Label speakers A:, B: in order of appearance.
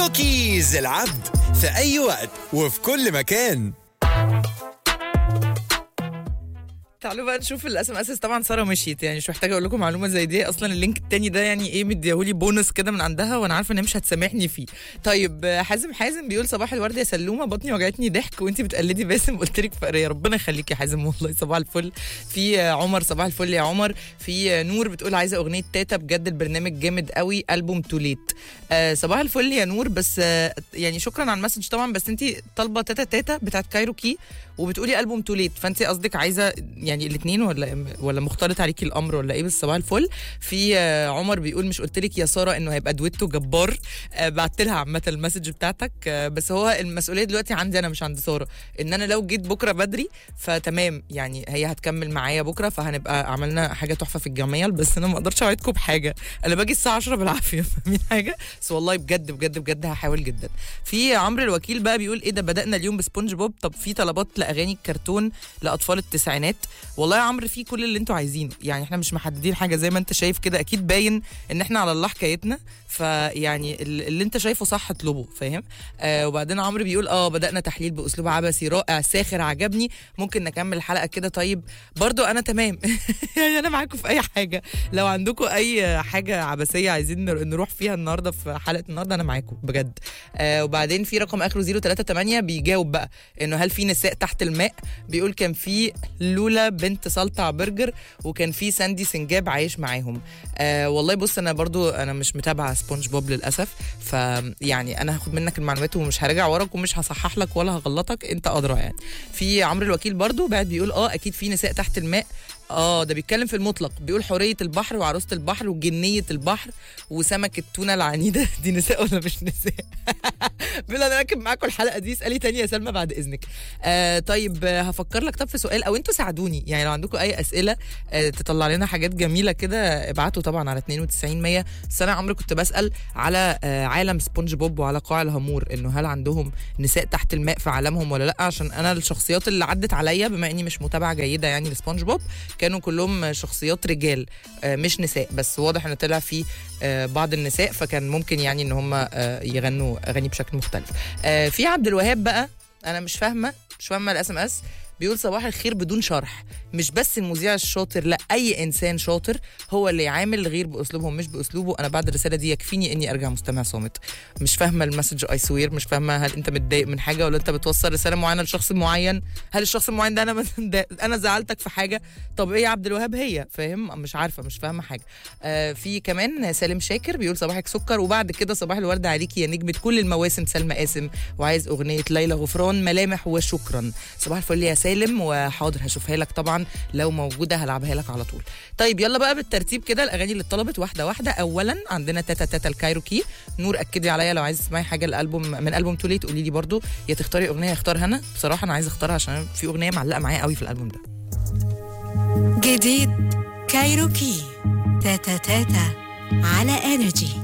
A: كوكيز العبد في أي وقت وفي كل مكان
B: تعالوا بقى نشوف الاس ام اس طبعا ساره مشيت يعني مش محتاجه اقول لكم معلومه زي دي اصلا اللينك التاني ده يعني ايه مديهولي بونص كده من عندها وانا عارفه ان هي مش هتسامحني فيه طيب آه، حازم حازم بيقول صباح الورد يا سلومه بطني وجعتني ضحك وانت بتقلدي باسم قلت لك فقريه ربنا يخليك يا حازم والله صباح الفل في آه، عمر صباح الفل يا عمر في آه، نور بتقول عايزه اغنيه تاتا بجد البرنامج جامد قوي البوم توليت آه صباح الفل يا نور بس آه يعني شكرا على المسج طبعا بس انت طالبه تاتا تاتا بتاعت كايروكي وبتقولي البوم توليت فانت قصدك عايزه يعني الاثنين ولا ولا مختلط عليكي الامر ولا ايه بس صباح الفل في آه، عمر بيقول مش قلت لك يا ساره انه هيبقى دويتو جبار آه، بعت لها عامه المسج بتاعتك آه، بس هو المسؤوليه دلوقتي عندي انا مش عند ساره ان انا لو جيت بكره بدري فتمام يعني هي هتكمل معايا بكره فهنبقى عملنا حاجه تحفه في الجميل بس انا ما اقدرش اوعدكم بحاجه انا باجي الساعه 10 بالعافيه فاهمين حاجه بس والله بجد بجد بجد هحاول جدا في عمرو الوكيل بقى بيقول ايه ده بدانا اليوم بسبونج بوب طب في طلبات لاغاني الكرتون لاطفال التسعينات والله يا عمرو في كل اللي انتوا عايزينه يعني احنا مش محددين حاجه زي ما انت شايف كده اكيد باين ان احنا على الله حكايتنا فيعني ال- اللي انت شايفه صح اطلبه فاهم آه وبعدين عمرو بيقول اه بدانا تحليل باسلوب عبثي رائع ساخر عجبني ممكن نكمل الحلقه كده طيب برضو انا تمام يعني انا معاكم في اي حاجه لو عندكم اي حاجه عبثيه عايزين نر- نروح فيها النهارده في حلقه النهارده انا معاكم بجد آه وبعدين في رقم اخره 038 بيجاوب بقى انه هل في نساء تحت الماء بيقول كان في لولا بنت سلطع برجر وكان في ساندي سنجاب عايش معاهم آه والله بص انا برضو انا مش متابعه سبونج بوب للاسف فيعني انا هاخد منك المعلومات ومش هرجع وراك ومش هصحح لك ولا هغلطك انت ادرى يعني في عمرو الوكيل برضو بعد بيقول اه اكيد في نساء تحت الماء اه ده بيتكلم في المطلق بيقول حوريه البحر وعروسه البحر وجنيه البحر وسمك التونه العنيده دي نساء ولا مش نساء بيقول انا راكب معاكم الحلقه دي اسالي تاني يا سلمى بعد اذنك آه طيب آه، هفكر لك طب في سؤال او انتوا ساعدوني يعني لو عندكم اي اسئله آه تطلع لنا حاجات جميله كده ابعتوا طبعا على 92 100 بس انا عمري كنت بسال على آه عالم سبونج بوب وعلى قاع الهامور انه هل عندهم نساء تحت الماء في عالمهم ولا لا عشان انا الشخصيات اللي عدت عليا بما اني مش متابعه جيده يعني لسبونج بوب كانوا كلهم شخصيات رجال آه، مش نساء بس واضح ان طلع في آه، بعض النساء فكان ممكن يعني ان هم آه، يغنوا اغاني بشكل مختلف آه، في عبد الوهاب بقى انا مش فاهمه مش فاهمه الاس ام اس بيقول صباح الخير بدون شرح مش بس المذيع الشاطر لا اي انسان شاطر هو اللي يعامل الغير باسلوبهم مش باسلوبه انا بعد الرساله دي يكفيني اني ارجع مستمع صامت مش فاهمه المسج اي سوير مش فاهمه هل انت متضايق من حاجه ولا انت بتوصل رساله معينه لشخص معين هل الشخص المعين ده انا مثلا ده انا زعلتك في حاجه طب ايه يا عبد الوهاب هي فاهم مش عارفه مش فاهمه حاجه آه في كمان سالم شاكر بيقول صباحك سكر وبعد كده صباح الورد عليكي يا نجمه كل المواسم سلمى قاسم وعايز اغنيه ليلى غفران ملامح وشكرا صباح الفل يا سالم وحاضر هشوفها لك طبعا لو موجوده هلعبها لك على طول طيب يلا بقى بالترتيب كده الاغاني اللي اتطلبت واحده واحده اولا عندنا تاتا تاتا الكايروكي نور اكدي عليا لو عايز تسمعي حاجه الالبوم من البوم توليت قولي لي برضو يا تختاري اغنيه اختار هنا بصراحه انا عايزه اختارها عشان في اغنيه معلقه معايا قوي في الالبوم ده
C: جديد كايروكي تاتا تاتا على انرجي